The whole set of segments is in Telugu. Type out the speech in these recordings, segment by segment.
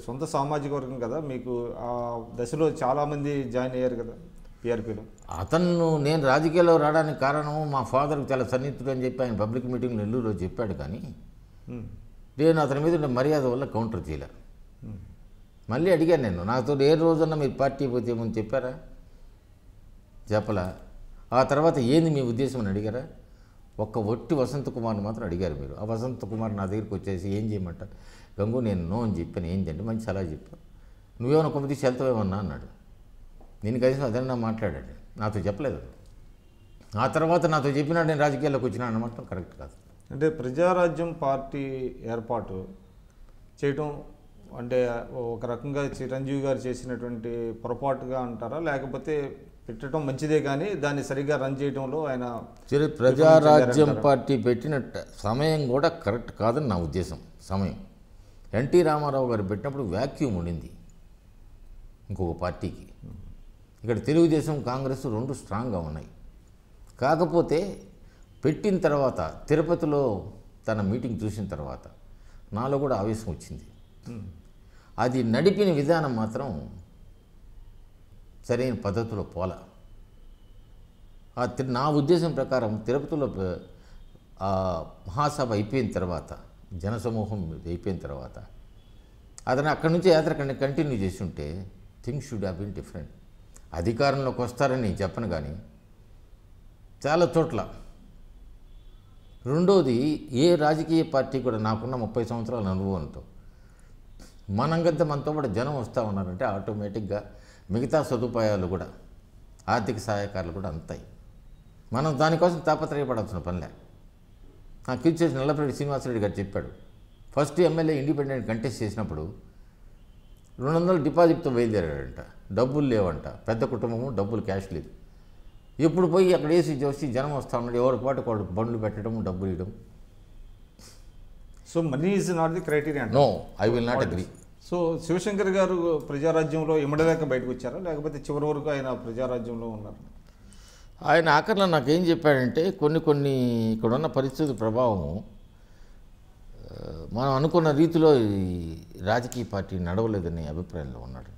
సొంత సామాజిక వర్గం కదా మీకు ఆ దశలో చాలామంది జాయిన్ అయ్యారు కదా పిఆర్పీలో అతను నేను రాజకీయాల్లో రావడానికి కారణము మా ఫాదర్కి చాలా సన్నిహితుడు అని చెప్పి ఆయన పబ్లిక్ మీటింగ్ నెల్లూరులో చెప్పాడు కానీ నేను అతని మీద ఉన్న మర్యాద వల్ల కౌంటర్ చేయలే మళ్ళీ అడిగాను నేను నాతో ఏ రోజన్నా మీరు పార్టీ పోతే ఏమని చెప్పారా చెప్పలా ఆ తర్వాత ఏంది మీ ఉద్దేశం అని అడిగారా ఒక్క ఒట్టి వసంత కుమార్ని మాత్రం అడిగారు మీరు ఆ వసంత కుమార్ నా దగ్గరికి వచ్చేసి ఏం చేయమంటారు గంగు నేను నో అని చెప్పాను ఏంటంటే మంచి సలహా చెప్పాను నువ్వేమైనా కొమ్మ తీసి వెళ్తావేమన్నా అన్నాడు నేను కనీసం అదన్నా మాట్లాడాడు నాతో చెప్పలేదు ఆ తర్వాత నాతో చెప్పినాడు నేను రాజకీయాల్లోకి వచ్చినా అనమాట కరెక్ట్ కాదు అంటే ప్రజారాజ్యం పార్టీ ఏర్పాటు చేయటం అంటే ఒక రకంగా చిరంజీవి గారు చేసినటువంటి పొరపాటుగా అంటారా లేకపోతే పెట్టడం మంచిదే కానీ దాన్ని సరిగ్గా రన్ చేయడంలో ఆయన చిరు ప్రజారాజ్యం పార్టీ పెట్టిన ట- సమయం కూడా కరెక్ట్ కాదని నా ఉద్దేశం సమయం ఎన్టీ రామారావు గారు పెట్టినప్పుడు వ్యాక్యూమ్ ఉండింది ఇంకొక పార్టీకి ఇక్కడ తెలుగుదేశం కాంగ్రెస్ రెండు స్ట్రాంగ్గా ఉన్నాయి కాకపోతే పెట్టిన తర్వాత తిరుపతిలో తన మీటింగ్ చూసిన తర్వాత నాలో కూడా ఆవేశం వచ్చింది అది నడిపిన విధానం మాత్రం సరైన పద్ధతిలో పోలా ఆ తి- నా ఉద్దేశం ప్రకారం తిరుపతిలో ప- ఆ మహాసభ అయిపోయిన తర్వాత జనసమూహం అయిపోయిన తర్వాత అతను అక్కడి నుంచి యాత్ర కన్- కంటిన్యూ చేసి ఉంటే things should have been different అధికారంలోకి వస్తారని నేను చెప్పను కానీ చాలా చోట్ల రెండోది ఏ రాజకీయ పార్టీ కూడా నాకున్న ముప్పై సంవత్సరాల అనుభవంతో మనంగంత మనతో పాటు జనం వస్తూ ఉన్నారంటే ఆటోమేటిక్గా మిగతా సదుపాయాలు కూడా ఆర్థిక సహాయకారులు కూడా అంతాయి మనం దానికోసం తాపత్రయపడాల్సిన పనిలే నాకు ఇచ్చేసి నల్లపరెడ్డి శ్రీనివాసరెడ్డి గారు చెప్పాడు ఫస్ట్ ఎమ్మెల్యే ఇండిపెండెంట్ కంటెస్ట్ చేసినప్పుడు రెండు వందలు డిపాజిట్తో బయలుదేరాడంట డబ్బులు లేవంట పెద్ద కుటుంబము డబ్బులు క్యాష్ లేదు ఎప్పుడు పోయి అక్కడ వేసి చూసి జనం వస్తూ ఉన్నాడు ఎవరి పాటు ఒకడు బండ్లు పెట్టడం డబ్బులు ఇవ్వడం so money is not the criteria no I will not agree so Shivashankar garu ప్రజారాజ్యంలో ఇమ్మడలేక బయటకు వచ్చారా లేకపోతే చివరి వరకు ఆయన ప్రజారాజ్యంలో ఉన్నారు ఆయన ఆఖరిలో నాకేం చెప్పాడంటే కొన్ని కొన్ని ఇక్కడ ఉన్న పరిస్థితుల ప్రభావము ఆ, మనం అనుకున్న రీతిలో ఈ రాజకీయ పార్టీ నడవలేదనే అభిప్రాయంలో ఉన్నాడు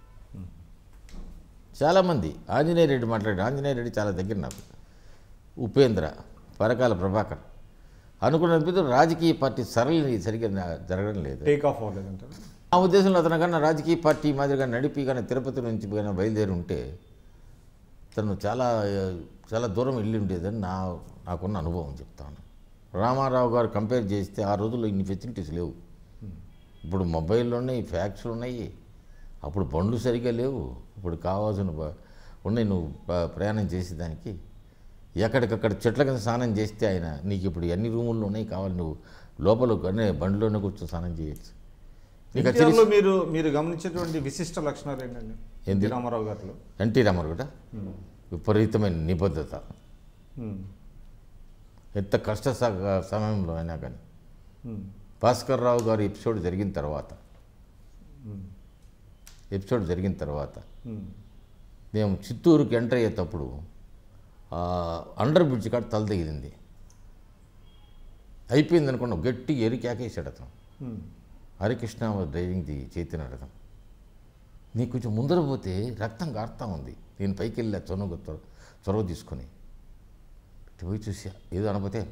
చాలామంది ఆంజనేయ రెడ్డి మాట్లాడాడు ఆంజనేయ రెడ్డి చాలా దగ్గర నాకు ఉపేంద్ర పరకాల ప్రభాకర్ అనుకున్న రీతిలో రాజకీయ పార్టీ సరళి సరిగ్గా నా- జరగడం లేదు టేక్ ఆఫ్ అవ్వలేదంటారు ఆ ఉద్దేశంలో అతను కన్నా రాజకీయ పార్టీ మాదిరిగా నడిపి కానీ తిరుపతి నుంచి కానీ బయలుదేరి ఉంటే తను చాలా చాలా దూరం వెళ్ళి ఉండేదని నా నాకున్న అనుభవం చెప్తాను రామారావు గారు కంపేర్ చేస్తే ఆ రోజుల్లో ఇన్ని ఫెసిలిటీస్ లేవు ఇప్పుడు మొబైల్లో ఉన్నాయి ఫ్యాక్స్లు ఉన్నాయి అప్పుడు బండ్లు సరిగ్గా లేవు ఇప్పుడు కావాల్సిన బ- ఉన్నాయి నువ్వు ప- ప్రయాణం చేసేదానికి ఎక్కడికక్కడ చెట్ల కింద స్నానం చేస్తే ఆయన నీకు ఇప్పుడు ఎన్ని రూముల్లో ఉన్నాయి కావాలి నువ్వు లోపల అనే బండిలోనే కూర్చొని స్నానం చేయొచ్చు నీకు అది ఎన్టీఆర్లో మీరు మీరు గమనించేటువంటి విశిష్ట లక్షణాలు ఏంటండి ఏంది? ఎన్టీ రామారావు గారిలో ఎన్టీ రామారావు కూడా విపరీతమైన నిబద్ధత ఉమ్, ఎంత కష్ట స- సమయంలో అయినా కానీ ఉమ్, భాస్కర్ రావు గారు ఎపిసోడ్ జరిగిన తర్వాత ఉమ్, ఎపిసోడ్ జరిగిన తర్వాత ఉమ్, మేము చిత్తూరుకి ఎంటర్ అయ్యేటప్పుడు ఆ అండర్ బ్రిడ్జ్ కాడ తల తగిలింది అయిపోయింది అనుకున్నాం గట్టి ఎరి కేకేసాడు అతను um, Harikrishna was driving the Chaitanya Ratham నీకు కొంచెం ముందర పోతే రక్తం కారుతా ఉంది నేను పైకి వెళ్ళా చొరవ చొరవ చొరవ తీసుకొని ఇటు పోయి చూసా ఏదో అనపోతే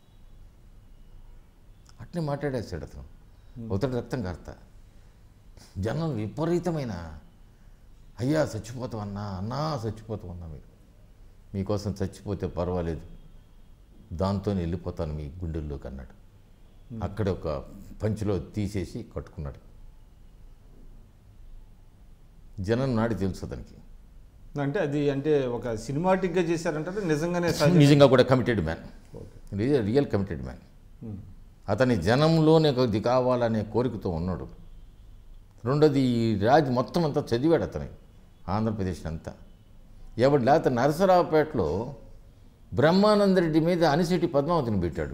అట్నే మాట్లాడేస్తాడు అతను ఒకటి రక్తం కారుతా జనం విపరీతమైన అయ్యా చచ్చిపోతాం అన్నా అన్నా చచ్చిపోతాం అన్నా మీరు మీకోసం చచ్చిపోతే పర్వాలేదు దాంతో వెళ్ళిపోతాను మీ గుండెల్లోకి అన్నాడు అక్కడ ఒక పంచిలో తీసేసి కట్టుకున్నాడు జనం నాడి తెలుసు అతనికి అంటే అది అంటే ఒక సినిమాటిక్గా చేశారంటారు నిజంగానే సహజ నిజంగా కూడా committed man okay real committed man um, అతని జనంలోనే కొద్ది కావాలనే కోరికతో ఉన్నాడు రెండోది ఈ రాజు మొత్తం అంతా చదివాడు అతని ఆంధ్రప్రదేశ్ అంతా ఎవడు లేకపోతే నరసరావుపేటలో బ్రహ్మానందరెడ్డి మీద అనిశెట్టి పద్మావతిని పెట్టాడు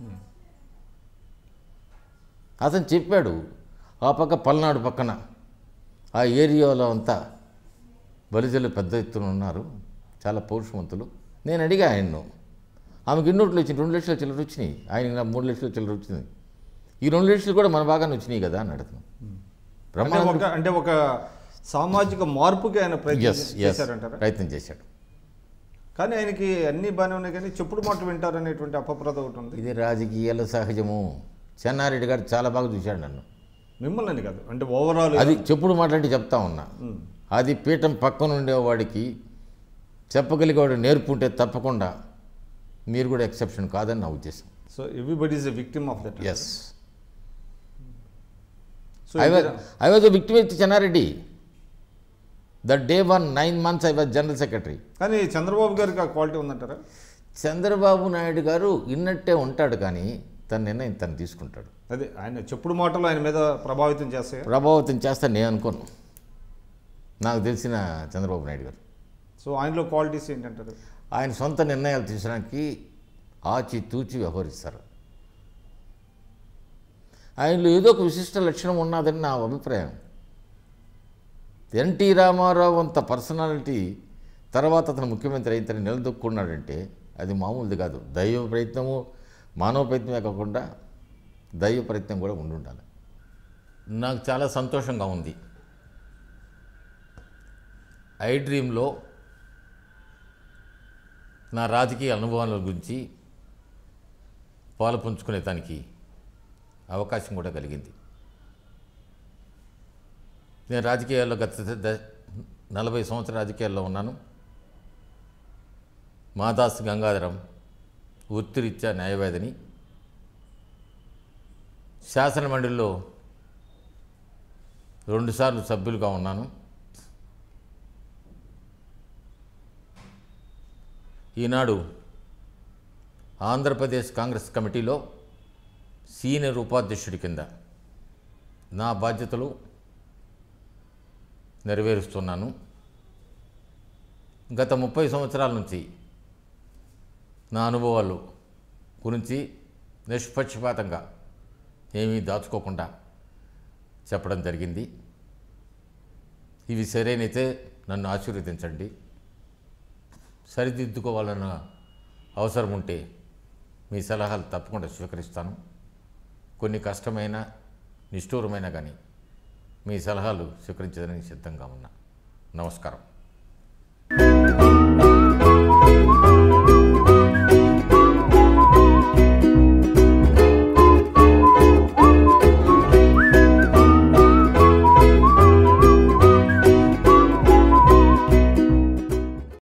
అతను చెప్పాడు ఆ పక్క పల్నాడు పక్కన ఆ ఏరియాలో అంతా బలిజలు పెద్ద ఎత్తున ఉన్నారు చాలా పౌరుషవంతులు నేను అడిగా ఆయన్ను ఆమెకి ఎన్ని ఓట్లు వచ్చినాయి రెండు లక్షల చిల్లర వచ్చినాయి ఆయన మూడు లక్షల చిల్లర వచ్చింది ఈ రెండు లక్షలు కూడా మన బాగానే వచ్చినాయి కదా అని అడుగుతున్నాను అంటే బ్రహ్మానంద ఒక అంటే ఒక సామాజిక మార్పుకి ఆయన ప్రయత్నం ఎస్ ఎస్ చేశారంటారా ప్రయత్నం చేశాడు కానీ ఆయనకి అన్ని బాగానే ఉన్నాయి కానీ చెప్పుడు మాట వింటారు అనేటువంటి అపప్రద ఒకటి ఉంది ఇది రాజకీయాల సహజము చెన్నారెడ్డి గారు చాలా బాగా చూశాడు నన్ను మిమ్మల్ని అని కాదు అంటే ఓవరాల్ అది చెప్పుడు మాట్లాడి చెప్తా ఉన్నా అది పీఠం పక్కన ఉండేవాడికి చెప్పగలిగేవాడు నేర్పుంటే తప్పకుండా మీరు కూడా ఎక్సెప్షన్ కాదని నా ఉద్దేశం so everybody is a victim of that yes so I was I was victim with Chennareddy the day one nine months I was general secretary కానీ చంద్రబాబు గారికి ఆ క్వాలిటీ ఉందంటారా చంద్రబాబు నాయుడు గారు ఇన్నట్టే ఉంటాడు కానీ తన నిర్ణయం తను తీసుకుంటాడు అదే ఆయన చెప్పుడు మాటలు ఆయన మీద ప్రభావితం చేస్తాయి ప్రభావితం చేస్తా నేను అనుకోను నాకు తెలిసిన చంద్రబాబు నాయుడు గారు సో ఆయనలో క్వాలిటీస్ ఏంటంటారు ఆయన సొంత నిర్ణయాలు తీసడానికి ఆచి తూచి వ్యవహరిస్తారు ఆయనలో ఏదో ఒక విశిష్ట లక్షణం ఉన్నదని నా అభిప్రాయం ఎన్టీ రామారావు అంత పర్సనాలిటీ తర్వాత అతను ముఖ్యమంత్రి అయిన నిలదొక్కున్నాడంటే అది మామూలుది కాదు దైవ ప్రయత్నము మానవ ప్రయత్నమే కాకుండా దైవ ప్రయత్నం కూడా ఉండి ఉండాలి నాకు చాలా సంతోషంగా ఉంది ఐ డ్రీమ్లో నా రాజకీయ అనుభవాల గురించి పాలు పంచుకునే దానికి అవకాశం కూడా కలిగింది నేను రాజకీయాల్లో గత ద- నలభై సంవత్సరాల రాజకీయాల్లో ఉన్నాను మాదాస్ గంగాధరం వృత్తిరీత్యా న్యాయవాదిని శాసనమండలిలో రెండుసార్లు సభ్యులుగా ఉన్నాను ఈనాడు ఆంధ్రప్రదేశ్ కాంగ్రెస్ కమిటీలో సీనియర్ ఉపాధ్యక్షుడి కింద నా బాధ్యతలు నెరవేరుస్తున్నాను గత ముప్పై సంవత్సరాల నుంచి నా అనుభవాలు గురించి నిష్పక్షపాతంగా ఏమీ దాచుకోకుండా చెప్పడం జరిగింది ఇవి సరైనైతే నన్ను ఆశీర్వదించండి సరిదిద్దుకోవాలన్న అవసరం ఉంటే మీ సలహాలు తప్పకుండా స్వీకరిస్తాను కొన్ని కష్టమైన నిష్ఠూరమైన కానీ మీ సలహాలు స్వీకరించడానికి సిద్ధంగా ఉన్నా నమస్కారం